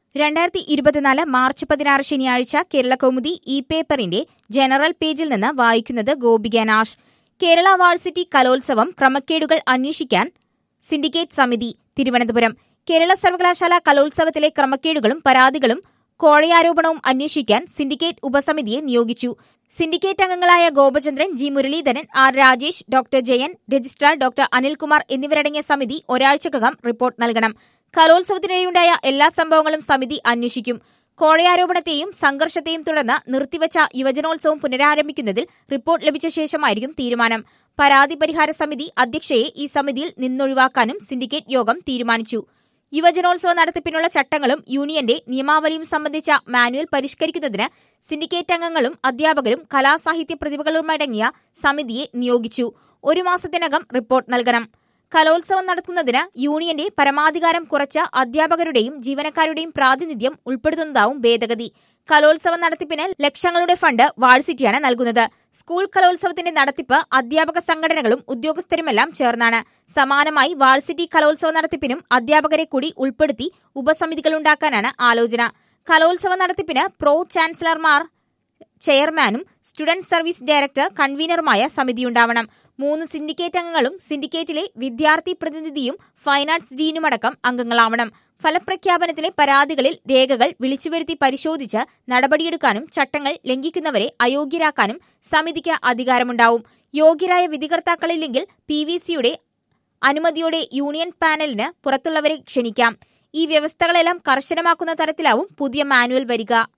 രണ്ടായിരത്തി ഇരുപത്തിനാല് മാർച്ച് പതിനാറ് ശനിയാഴ്ച കേരള കൗമുദി ഇ പേപ്പറിന്റെ ജനറൽ പേജിൽ നിന്ന് വായിക്കുന്നത് ഗോപിക നാഷ് കേരള വാഴ്സിറ്റി കലോത്സവം ക്രമക്കേടുകൾ അന്വേഷിക്കാൻ സിൻഡിക്കേറ്റ് സമിതി തിരുവനന്തപുരം കേരള സർവകലാശാല കലോത്സവത്തിലെ ക്രമക്കേടുകളും പരാതികളും കോഴയാരോപണവും അന്വേഷിക്കാൻ സിൻഡിക്കേറ്റ് ഉപസമിതിയെ നിയോഗിച്ചു സിൻഡിക്കേറ്റ് അംഗങ്ങളായ Gopachandran G Muraleedharan R Rajesh doctor Jayan registrar doctor Anilkumar എന്നിവരടങ്ങിയ സമിതി ഒരാഴ്ചക്കകം റിപ്പോർട്ട് നൽകണം കലോത്സവത്തിനിടെയുണ്ടായ എല്ലാ സംഭവങ്ങളും സമിതി അന്വേഷിക്കും കോഴയാരോപണത്തെയും സംഘർഷത്തെയും തുടർന്ന് നിർത്തിവച്ച യുവജനോത്സവം പുനരാരംഭിക്കുന്നതിൽ റിപ്പോർട്ട് ലഭിച്ച ശേഷമായിരിക്കും തീരുമാനം പരാതി പരിഹാര സമിതി അധ്യക്ഷയെ ഈ സമിതിയിൽ നിന്നൊഴിവാക്കാനും സിൻഡിക്കേറ്റ് യോഗം തീരുമാനിച്ചു യുവജനോത്സവ നടത്തിപ്പിനുള്ള ചട്ടങ്ങളും യൂണിയന്റെ നിയമാവലിയും സംബന്ധിച്ച മാനുവൽ പരിഷ്കരിക്കുന്നതിന് സിൻഡിക്കേറ്റ് അംഗങ്ങളും അധ്യാപകരും കലാസാഹിത്യ പ്രതിഭകളുമടങ്ങിയ സമിതിയെ നിയോഗിച്ചു ഒരു മാസത്തിനകം റിപ്പോർട്ട് നൽകണം കലോത്സവം നടത്തുന്നതിന് യൂണിയന്റെ പരമാധികാരം കുറച്ച അധ്യാപകരുടെയും ജീവനക്കാരുടെയും പ്രാതിനിധ്യം ഉൾപ്പെടുത്തുന്നതാവും ഭേദഗതി കലോത്സവ നടത്തിപ്പിന് ലക്ഷങ്ങളുടെ ഫണ്ട് വാഴ്സിറ്റിയാണ് നൽകുന്നത് സ്കൂൾ കലോത്സവത്തിന്റെ നടത്തിപ്പ് അധ്യാപക സംഘടനകളും ഉദ്യോഗസ്ഥരുമെല്ലാം ചേർന്നാണ് സമാനമായി വാഴ്സിറ്റി കലോത്സവ നടത്തിപ്പിനും അധ്യാപകരെ കൂടി ഉൾപ്പെടുത്തി ഉപസമിതികളുണ്ടാക്കാനാണ് ആലോചന കലോത്സവ നടത്തിപ്പിന് പ്രോ ചാൻസലർമാർ ചെയർമാനും സ്റ്റുഡന്റ് സർവീസ് ഡയറക്ടർ കൺവീനറുമായ സമിതിയുണ്ടാവണം മൂന്ന് സിൻഡിക്കേറ്റ് അംഗങ്ങളും സിൻഡിക്കേറ്റിലെ വിദ്യാർത്ഥി പ്രതിനിധിയും ഫൈൻ ആർട്സ് ഡീനുമടക്കം അംഗങ്ങളാവണം ഫലപ്രഖ്യാപനത്തിലെ പരാതികളിൽ രേഖകൾ വിളിച്ചുവരുത്തി പരിശോധിച്ച് നടപടിയെടുക്കാനും ചട്ടങ്ങൾ ലംഘിക്കുന്നവരെ അയോഗ്യരാക്കാനും സമിതിക്ക് അധികാരമുണ്ടാവും യോഗ്യരായ വിധികർത്താക്കളില്ലെങ്കിൽ പി വി സിയുടെ അനുമതിയോടെ യൂണിയൻ പാനലിന് പുറത്തുള്ളവരെ ക്ഷണിക്കാം ഈ വ്യവസ്ഥകളെല്ലാം കർശനമാക്കുന്ന തരത്തിലാവും പുതിയ മാനുവൽ വരിക